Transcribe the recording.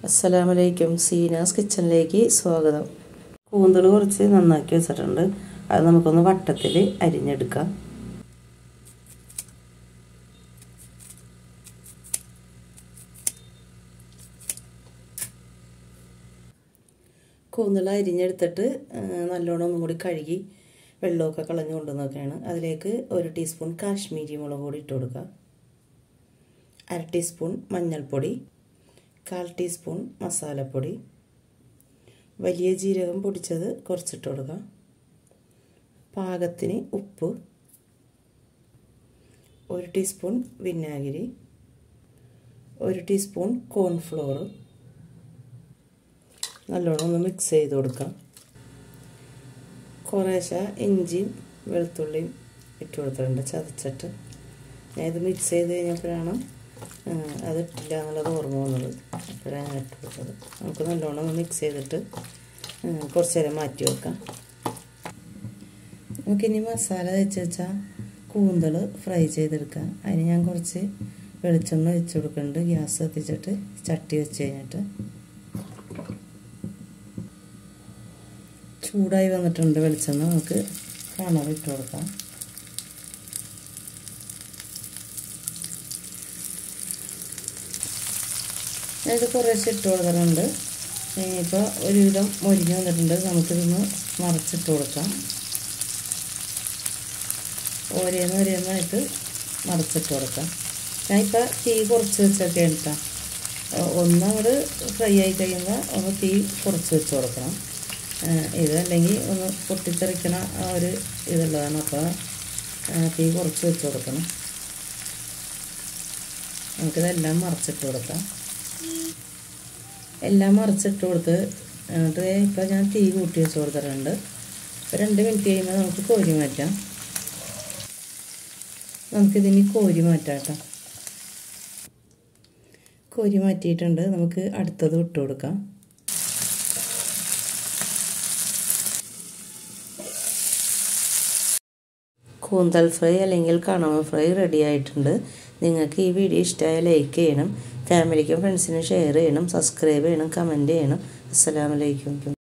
അസ്സലാമലൈക്കും സീനാസ് കിച്ചണിലേക്ക് സ്വാഗതം കൂന്തൽ കുറച്ച് നന്നാക്കി വെച്ചിട്ടുണ്ട് അത് നമുക്കൊന്ന് വട്ടത്തിൽ അരിഞ്ഞെടുക്കാം കൂന്തൽ അരിഞ്ഞെടുത്തിട്ട് നല്ലോണം ഒന്നും കൂടി കഴുകി വെള്ളമൊക്കെ കളഞ്ഞു കൊണ്ടുവന്നൊക്കെയാണ് അതിലേക്ക് ഒരു ടീസ്പൂൺ കാശ്മീരി മുളക് പൊടി ഇട്ട് കൊടുക്കുക അര ടീസ്പൂൺ മഞ്ഞൾപ്പൊടി കാൽ ടീസ്പൂൺ മസാലപ്പൊടി വലിയ ജീരകം പൊടിച്ചത് കുറച്ചിട്ട് കൊടുക്കുക പാകത്തിന് ഉപ്പ് ഒരു ടീസ്പൂൺ വിനാഗിരി ഒരു ടീസ്പൂൺ കോൺഫ്ലോർ നല്ലോണം ഒന്ന് മിക്സ് ചെയ്ത് കൊടുക്കാം കുറേശ്ശെ ഇഞ്ചിയും വെളുത്തുള്ളിയും ഇട്ട് കൊടുത്തിട്ടുണ്ട് ചതച്ചിട്ട് ഞാൻ ഇത് മിക്സ് ചെയ്ത് കഴിഞ്ഞപ്പോഴാണ് അത് ഇട്ടില്ല എന്നുള്ളത് ഓർമ്മ വന്നത് അപ്പോഴാണ് ഞാൻ ഇട്ട് കൊടുത്തത് നമുക്ക് നല്ലോണം ഒന്ന് മിക്സ് ചെയ്തിട്ട് കുറച്ച് നേരം മാറ്റി വെക്കാം നമുക്കിനി മസാല വെച്ച് വെച്ചാൽ കൂന്തൽ ഫ്രൈ ചെയ്തെടുക്കാം അതിന് ഞാൻ കുറച്ച് വെളിച്ചെണ്ണ വെച്ച് കൊടുക്കുന്നുണ്ട് ഗ്യാസ് കത്തിച്ചിട്ട് ചട്ടി വെച്ച് കഴിഞ്ഞിട്ട് ചൂടായി വന്നിട്ടുണ്ട് വെളിച്ചെണ്ണ നമുക്ക് കണർ ഇട്ട് കൊടുക്കാം ഞാനിത് കുറേശ്ശെ ഇട്ട് കൊടുക്കുന്നുണ്ട് ഇനിയിപ്പോൾ ഒരുവിധം മൊരിഞ്ഞ് വന്നിട്ടുണ്ട് നമുക്കിതൊന്ന് മറച്ചിട്ട് കൊടുക്കാം ഓരോന്ന് ഓരോന്നായിട്ട് മറച്ചിട്ട് കൊടുക്കാം ഞാനിപ്പോൾ തീ കുറച്ച് വെച്ചൊക്കെ എടുക്കാം ഒന്നങ്ങോട്ട് ഫ്രൈ ആയി കഴിയുമ്പോൾ ഒന്ന് തീ കുറച്ച് വെച്ച് കൊടുക്കണം ഇത് അല്ലെങ്കിൽ ഒന്ന് പൊട്ടിത്തെറിക്കണ ആ ഒരു ഇതുള്ളതാണ് അപ്പോൾ തീ കുറച്ച് വെച്ച് കൊടുക്കണം നമുക്കിതെല്ലാം മറച്ചിട്ട് കൊടുക്കാം എല്ലാം മറിച്ചിട്ട് കൊടുത്ത് എന്നിട്ട് ഇപ്പോൾ ഞാൻ തീ കൂട്ടി വെച്ച് കൊടുത്തിട്ടുണ്ട് രണ്ട് മിനിറ്റ് കഴിയുമ്പോൾ നമുക്ക് കോരി മാറ്റാം നമുക്കിതിനി കോരി മാറ്റാം കേട്ടോ കോരി മാറ്റിയിട്ടുണ്ട് നമുക്ക് അടുത്തത് ഇട്ട് കൊടുക്കാം കൂന്തൽ ഫ്രൈ അല്ലെങ്കിൽ കണവ ഫ്രൈ റെഡി ആയിട്ടുണ്ട് നിങ്ങൾക്ക് ഈ വീഡിയോ ഇഷ്ടമായ ലൈക്ക് ചെയ്യണം ഫാമിലിക്കും ഫ്രണ്ട്സിനും ഷെയർ ചെയ്യണം സബ്സ്ക്രൈബ് ചെയ്യണം കമൻറ്റ് ചെയ്യണം അസ്സലാമലൈക്കും